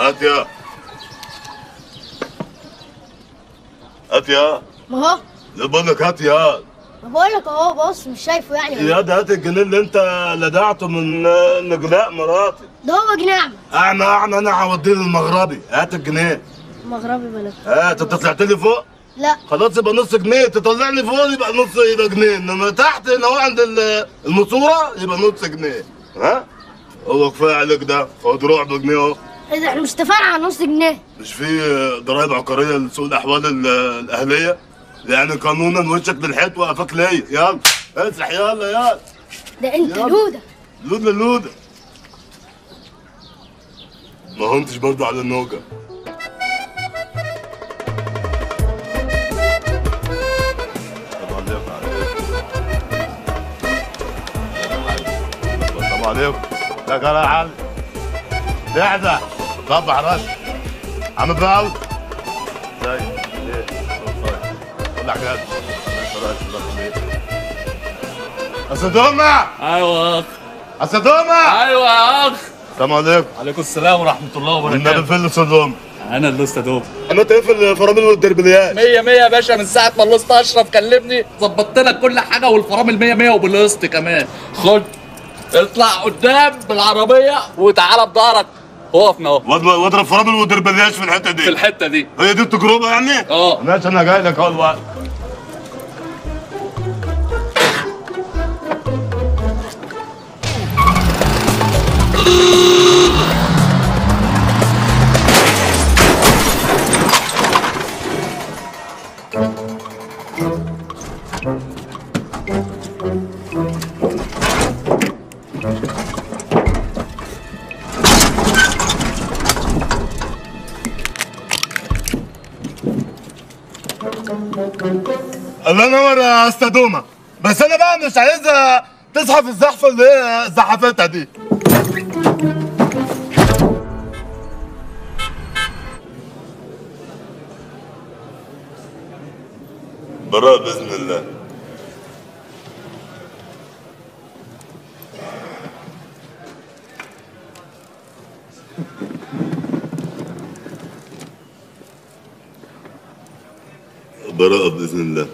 هات يا هات يا ما هو لا بقول لك هات يا ما بقول لك اهو بص مش شايفه يعني يا ده هات الجنيه اللي انت لدعته من نجلاء مراتي ده هو جنيه اعمى اعمى انا هوديه للمغربي هات الجنيه مغربي بلد هات انت طلعت لي فوق لا خلاص يبقى نص جنيه تطلعني فوق يبقى نص يبقى جنيه انما تحت هنا هو عند ال- الماسوره يبقى نص جنيه ها هو كفايه عليك ده خد روح بجنيه اهو ايه ده احنا مش اتفقنا على نص جنيه مش في ضرائب عقاريه لسوق الاحوال ال- الاهليه يعني قانونا وشك للحيط وقفك ليا يلا اسرح يلا يلا ده انت يلا. لوده لوده لوده ما هنتش برضه على النوجه السلام عليكم السلام عليكم ده كان حل دعدة صبح رش عم باول زي ايه طلع كده أسدومة ايوه يا اخ أسدومة ايوه يا اخ السلام عليكم عليكم السلام ورحمه الله النبي وبركاته فين صدوم انا اللي لسه دوب عملت ايه في الفرامل والدربليات مية مية يا باشا من ساعة ما اللوست أشرف كلمني ظبطت لك كل حاجة والفرامل مية مية وبالقسط كمان خد اطلع قدام بالعربية وتعالى بضهرك وقفنا اهو واضرب واضرب فرامل والدربليات في الحته دي في الحتة دي هي دي التجربه يعني؟ اه. ماشي انا جاي لك اهو الوقت الله ينور يا استاذ دوما بس انا بقى مش عايزها تزحف الزحفه اللي هي زحفتها دي براء باذن الله براءة بإذن الله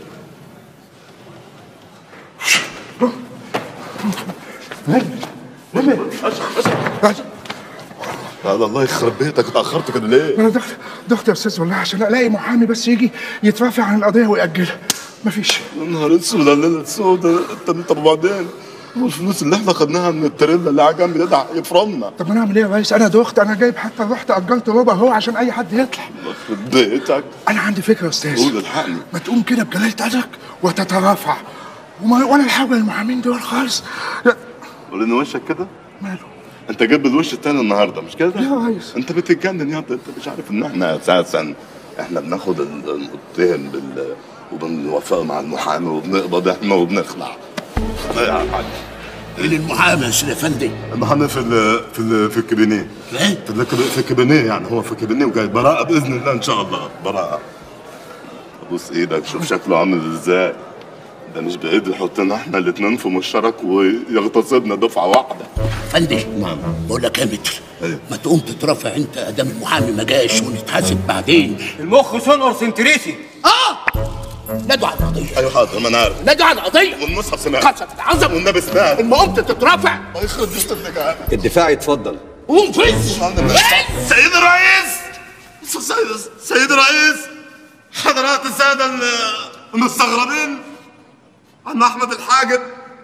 هذا الله يخرب بيتك اتأخرت كده ليه؟ انا دخت دخت يا استاذ والله عشان الاقي محامي بس يجي يترافع عن القضيه ويأجلها مفيش يا نهار اسود على الليلة السوداء طب طب وبعدين؟ هو الفلوس اللي احنا خدناها من التريلا اللي على جنب ده يفرمنا طب انا اعمل ايه يا ريس انا دخت انا جايب حتى رحت اجلت ربع هو عشان اي حد يطلع يخرب بيتك انا عندي فكره يا استاذ قول الحقني ما تقوم كده بجلاله قدرك وتترافع وما ولا الحاجه للمحامين دول خالص لا قول ان وشك كده ماله انت جايب الوش التاني النهارده مش كده؟ يا ريس. انت بتتجنن يا ابني انت مش عارف ان احنا اساسا احنا بناخد ال- المتهم بال وبنوفق مع المحامي وبنقبض احنا وبنخلع لا يا حاج من المحامي يا سيدي افندي المحامي في ال في ال في الكابينيه ايه في الكب- في الكابينيه يعني هو في الكابينيه وجاي براءة باذن الله ان شاء الله براءة بص ايدك شوف شكله عامل ازاي ده مش بايد يحطنا احنا الاتنين في مشترك ويغتصبنا دفعه واحده افندي نعم بقول لك يا متر ايه. ما تقوم تترافع انت ادام المحامي ما جاش ونتحاسب بعدين المخ سنقر سنتريسي اه نادوا على القضيه ايوه حاضر ما انا عارف نادوا على القضيه والمصحف سمعت قسم العظم والنبي سمعت اما قمت تترافع ما يخرب بيت النجاح الدفاع يتفضل قوم فز سيد الرئيس سيد سيد الرئيس حضرات السادة ال- المستغربين عم أحمد الحاجب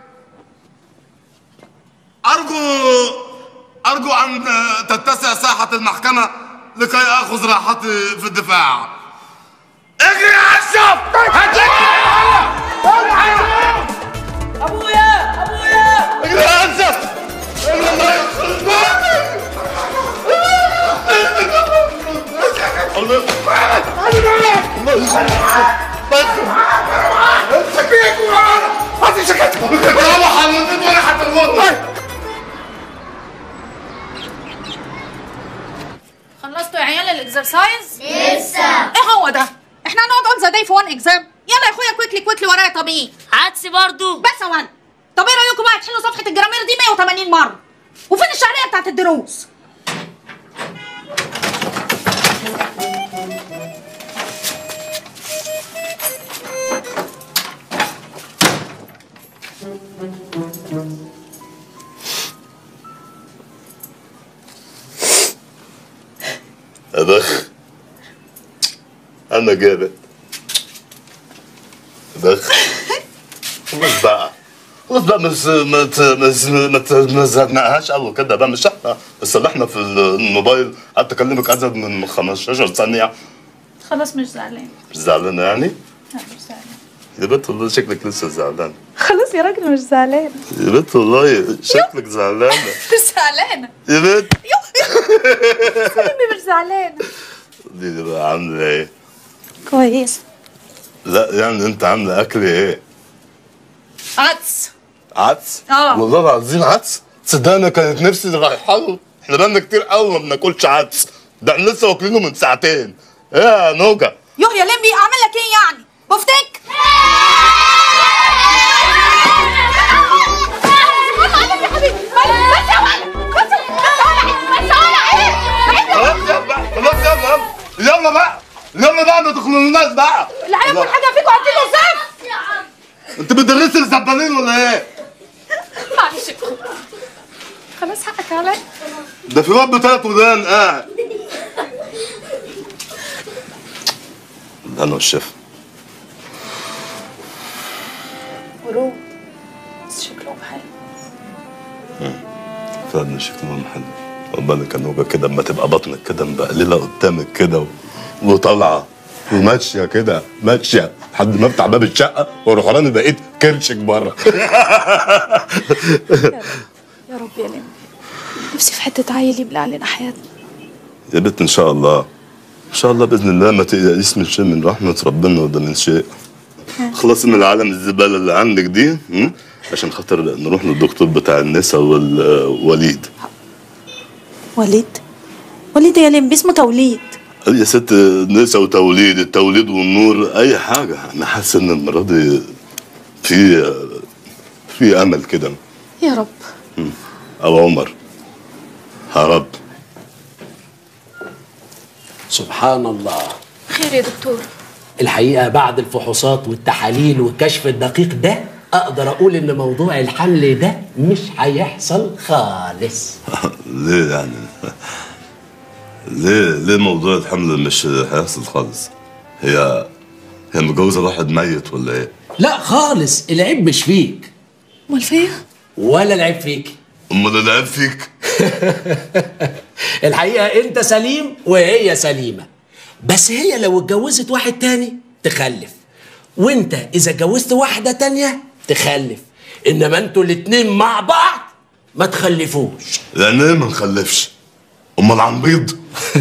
أرجو أرجو أن تتسع ساحة المحكمة لكي آخذ راحتي في الدفاع اجري يا أشرف ابويا ابويا اجري يا أشرف اجري الله يخرب بيتك الله الله خلصتوا يا عيال الاكسرسايز؟ لسه ايه هو ده؟ احنا هنقعد اون ذا داي في وان اكزام يلا يا اخويا كويكلي كويكلي ورايا طب ايه؟ عدسي برضو بس يا ولد طب ايه رايكم بقى تحلوا صفحه الجرامير دي 180 مره؟ وفين الشعريه بتاعت الدروس؟ أبخ أنا جابت أبخ خلص بقى خلص بقى مش ما ت- مش ما ت- ما زهقناهاش قوي كده بقى مش احنا صلحنا في الموبايل قعدت اكلمك ازيد من 15 ثانيه خلاص مش زعلان مش زعلانه يعني؟ لا مش زعلان يا بنت والله شكلك لسه زعلان خلاص يا راجل مش زعلان يا بنت والله شكلك زعلانه مش زعلانة يا بنت سلمي مش زعلانة دي دي بقى عامله ايه؟ كويس لا يعني انت عامله اكل ايه؟ عدس عدس؟ اه. والله العظيم عدس صدقني كانت نفسي رايحه له احنا بقالنا كتير قوي ما بناكلش عدس ده احنا لسه واكلينه من ساعتين ايه يا نوجا يوه يا لمبي اعمل لك ايه يعني بفتك خلاص يلا بقى خلاص يلا يلا يلا بقى يلا بقى ما تخلوناش بقى اللي هياكل حاجه فيكم هدي له زف انت بتدرسي الزبالين ولا ايه؟ معلش خلاص حقك عليا ده في واد بتلات ودان قاعد ده انا والشيف ورود بس شكلهم حلو فعلا شكلهم حلو بالك يا نوجا كده اما تبقى بطنك كده مبقلله قدامك كده و... وطالعه وماشيه كده ماشيه لحد ما افتح باب الشقه واروح راني بقيت كرشك بره يا رب يا لمبي نفسي في حته عيل يبلع علينا حياتنا يا بنت ان شاء الله ان شاء الله باذن الله ما تقلقيش من شيء من رحمه ربنا وده من شيء خلاص من العالم الزباله اللي عندك دي م? عشان خاطر نروح للدكتور بتاع النساء والوليد وليد وليد يا لمبي اسمه توليد يا ست نساء وتوليد التوليد والنور اي حاجه انا حاسس ان المره دي في في امل كده يا رب او عمر يا رب سبحان الله خير يا دكتور الحقيقة بعد الفحوصات والتحاليل والكشف الدقيق ده أقدر أقول إن موضوع الحمل ده مش هيحصل خالص ليه يعني ليه ليه موضوع الحمل مش هيحصل خالص هي هي متجوزه واحد ميت ولا ايه لا خالص العيب مش فيك امال فيا ولا العيب فيك امال العيب فيك الحقيقة أنت سليم وهي سليمة بس هي لو اتجوزت واحد تاني تخلف وانت إذا اتجوزت واحدة تانية تخلف إنما انتوا الاتنين مع بعض ما تخلفوش يعني ايه ما نخلفش امال عن بيض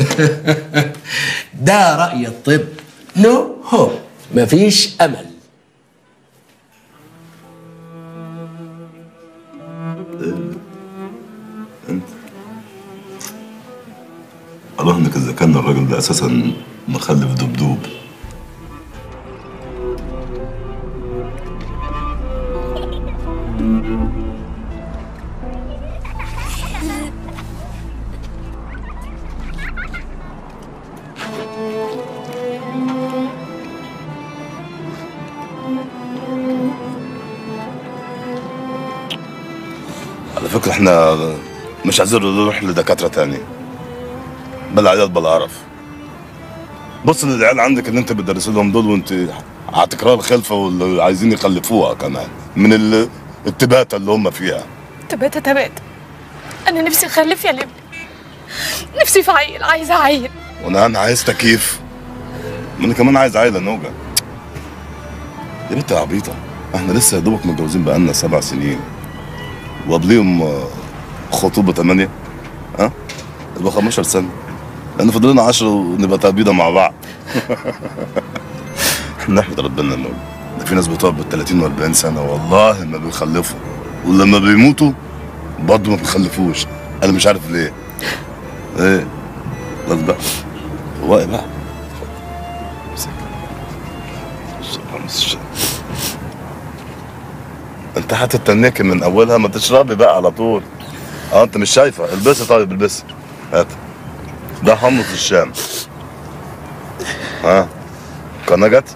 ده رأي الطب نو هو مفيش أمل اراهنك اذا كان الراجل ده اساسا مخلف دبدوب على فكرة احنا مش عايزين نروح لدكاترة تاني بلا عياط بلا قرف بص للعيال عندك اللي انت بتدرس لهم دول وانت على تكرار الخلفة واللي عايزين يخلفوها كمان من ال- التباتة اللي هم فيها تبات تبات انا نفسي اخلف يا لمبي نفسي في عيل عايزه عيل وانا انا عايز تكييف ما انا كمان عايز عيلة نوجة يا بنت يا عبيطة احنا لسه يا دوبك متجوزين بقالنا سبع سنين وقبليهم آه، خطوبة تمانية ها يبقى 15 سنة لأن فاضل لنا 10 ونبقى تقبيضة مع بعض احنا نحمد ربنا انه ده في ناس بتقعد بال 30 و 40 سنة والله ما بيخلفوا ولما بيموتوا برضه ما بيخلفوش انا مش عارف ليه ايه خلاص بقى هو بقى امسك. شكرا مش- انت هتتنكي من اولها ما تشربي بقى على طول اه انت مش شايفه البسي طيب البسي هات ده حمص الشام ها قناة جت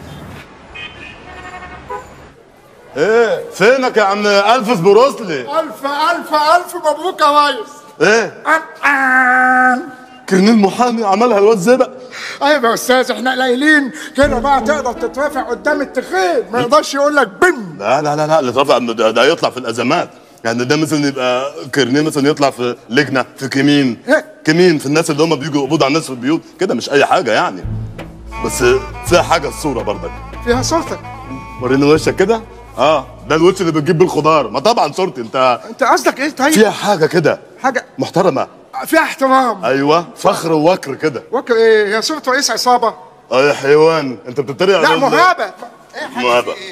ايه فينك يا عم الفس بروسلي الف الف الف مبروك يا ريس ايه أن- أن. كرنيل محامي عملها الواد زبق ايوه يا استاذ احنا قليلين كده بقى تقدر تترافع قدام التخين ما يقدرش يقول لك بن لا لا لا لا اللي رفع ده, ده يطلع في الازمات يعني ده مثلا يبقى كرنيه مثلا يطلع في لجنه في كمين إيه؟ كمين في الناس اللي هم بيجوا يقبضوا على الناس في البيوت كده مش اي حاجه يعني بس فيها حاجه الصوره برضك فيها صورتك وريني وشك كده اه ده الوش اللي بتجيب بالخضار ما طبعا صورتي انت انت قصدك ايه طيب فيها حاجه كده حاجه محترمه فيها احترام ايوه فخر ووكر كده وك ايه هي صورة رئيس عصابه اه يا حيوان انت بتتريق لا على ال- مهابه ايه حاجة مهابة. في إيه؟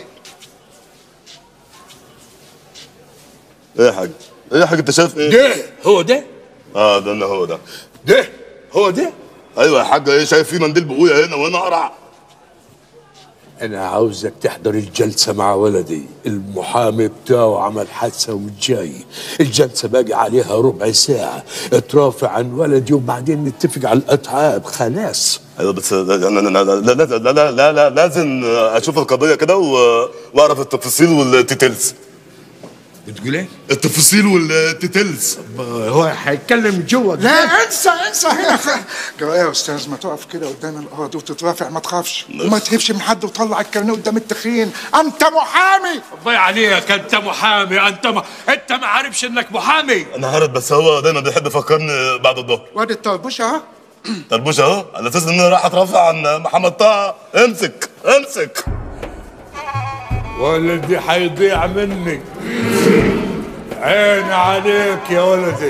ايه يا حاج ايه يا حاج انت شايف ايه ده هو ده اه ده انا هو ده ده هو ده ايوه يا حاج ايه شايف في منديل بقويا هنا وهنا قرع انا عاوزك تحضر الجلسة مع ولدي المحامي بتاعه عمل حادثة وجاي الجلسة باقي عليها ربع ساعة اترافع عن ولدي وبعدين نتفق على الأتعاب خلاص ايوه بس لا لا لا لا لا لا لا, لا, لا لازم اشوف القضيه كده و- واعرف التفاصيل والتيتيلز بتقول ايه؟ التفاصيل والتيتيلز هو هيتكلم جوه لا انسى انسى هنا جرى ايه يا استاذ ما تقف كده قدام الارض وتترافع ما تخافش وما تهبش من حد وطلع الكارنيه قدام التخين انت محامي الله عليك انت محامي انت ما انت ما عارفش انك محامي انا عارف بس هو دايما بيحب يفكرني بعد الظهر وادي الطربوش اهو طربوش اهو على اساس ان انا راح اترافع عن محمد طه امسك امسك ولدي حيضيع مني عيني عليك يا ولدي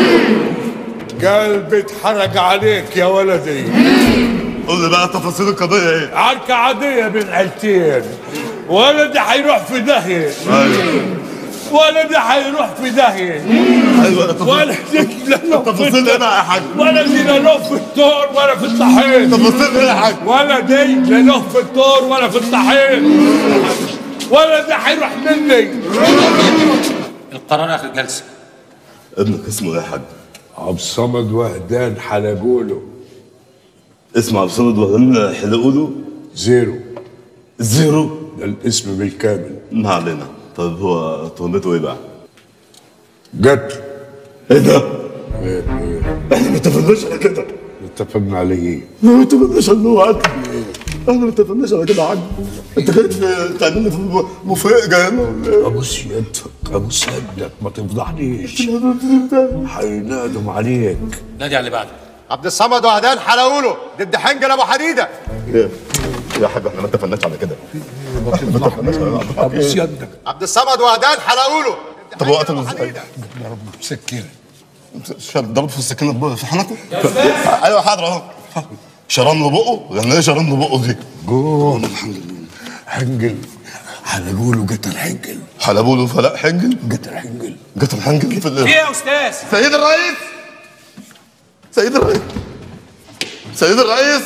قلبي اتحرق عليك يا ولدي قول لي بقى تفاصيل القضيه ايه عركة عادية بين عيلتين ولدي حيروح في داهية ايوه ولدي حيروح في داهية ايوه تفاصيل ولدي لا له في تفاصيل ايه بقى يا حاج ولدي لا له في الدور ولا في الطحين تفاصيل ايه يا حاج ولدي لا له في الدور ولا في الطحين ولدي حيروح مني القرار اخر جلسه ابنك اسمه ايه يا حاج عبد الصمد وهدان حلقوله اسمه عبد الصمد وهدان حلقوله زيرو زيرو ده الاسم بالكامل ما علينا طيب هو تهمته ايه بقى؟ قتل ايه ده؟ احنا ما اتفقناش على كده اتفقنا عليه ما اتفقناش على انه قتل احنا ما اتفقناش على كده يا حاج انت جاي تعمل لي في مفاجاه هنا ولا ايه؟ ابوس يدك ابوس يدك ما تفضحنيش حينادم عليك نادي على اللي بعده عبد الصمد وهدان حلاوله ضد حنجل ابو حديده ايه؟ يا حاج احنا ما اتفقناش على كده ما تفضحنيش ابوس يدك عبد الصمد وهدان حلاوله طب هو قتله ازاي؟ سكينه شاب ضرب في السكينه بقى في حنكه؟ ايوه حاضر اهو شرم له بقه؟ يعني ايه شرم له بقه دي؟ قول حنجل حلقوله قتل حنجل حلبوا له فلاح حنجل قتل حنجل قتل حنجل في ال- ايه يا استاذ سيد الرئيس سيد الرئيس سيد الرئيس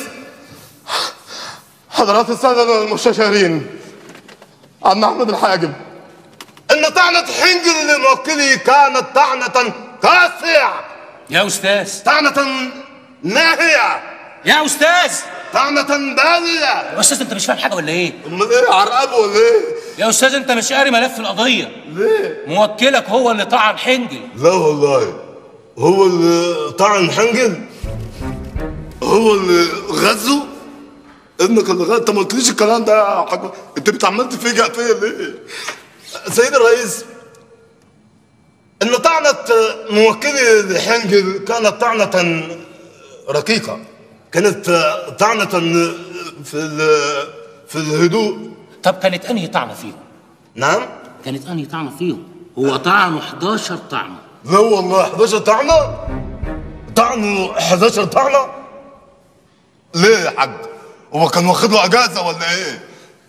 حضرات السادة المستشارين عم أحمد الحاجب إن طعنة حنجل لموكلي كانت طعنة كاسية يا استاذ طعنة ناهية يا استاذ طعنة بالية يا استاذ انت مش فاهم حاجه ولا ايه أمال إيه عرقبه ولا إيه؟ يا استاذ انت مش قاري ملف القضيه ليه؟ موكلك هو اللي طعن حنجل لا والله هو اللي طعن حنجل هو اللي غزه ابنك اللي غزه انت ما قلتليش الكلام ده يا حاج انت بتعمل تفاجئ فيا ليه؟ سيد الرئيس ان طعنة موكلي لحنجل كانت طعنة رقيقة كانت طعنة في ال- في الهدوء طب كانت انهي طعنه فيهم نعم كانت انهي طعنه فيهم هو طعنه 11 طعنه لا والله 11 طعنة طعنه 11 طعنة ليه يا حاج هو كان واخد له اجازة ولا ايه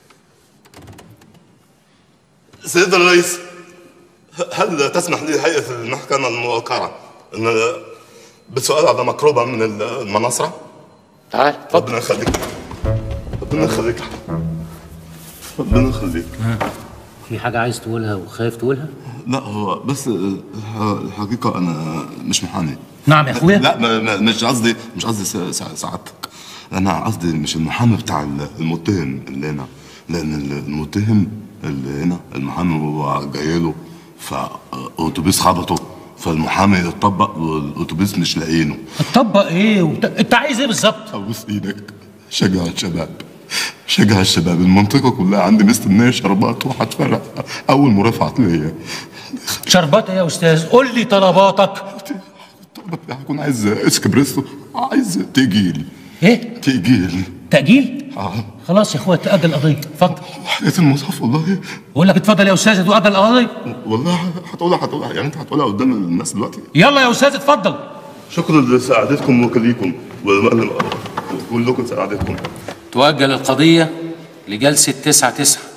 سيد الرئيس هل تسمح لي هيئة المحكمة الموقرة ان بسؤال على مقربة من المناصرة تعال ربنا يخليك ربنا يخليك ربنا يخليك في حاجه عايز تقولها وخايف تقولها لا هو بس الح- الحقيقة أنا مش محامي نعم يا اخويا لا ما- ما- مش قصدي مش قصدي س- س- سعادتك انا قصدي مش المحامي بتاع المتهم اللي هنا لان المتهم اللي هنا المحامي هو جاي له فاوتوبيس خبطه فالمحامي اتطبق والاتوبيس مش لاقيينه تطبق ايه وت... انت عايز ايه بالظبط ابوس ايدك شجع الشباب شجع الشباب المنطقة كلها عندي مستنية شربات وهتفرق أول مرافعة ليا شربات ايه يا استاذ قول لي طلباتك هكون عايز اسكبريسو عايز تيجيل ايه تيجيل تأجيل اه خلاص يا اخويا تأجل القضية اتفضل حياة المصحف والله بقول لك اتفضل يا استاذ تؤجل القضية والله هتقولها هتقولها يعني انت هتقولها قدام الناس دلوقتي يلا يا استاذ اتفضل شكرا لسعادتكم وكليكم وكلكم سعادتكم تؤجل القضية لجلسة تسعة تسعة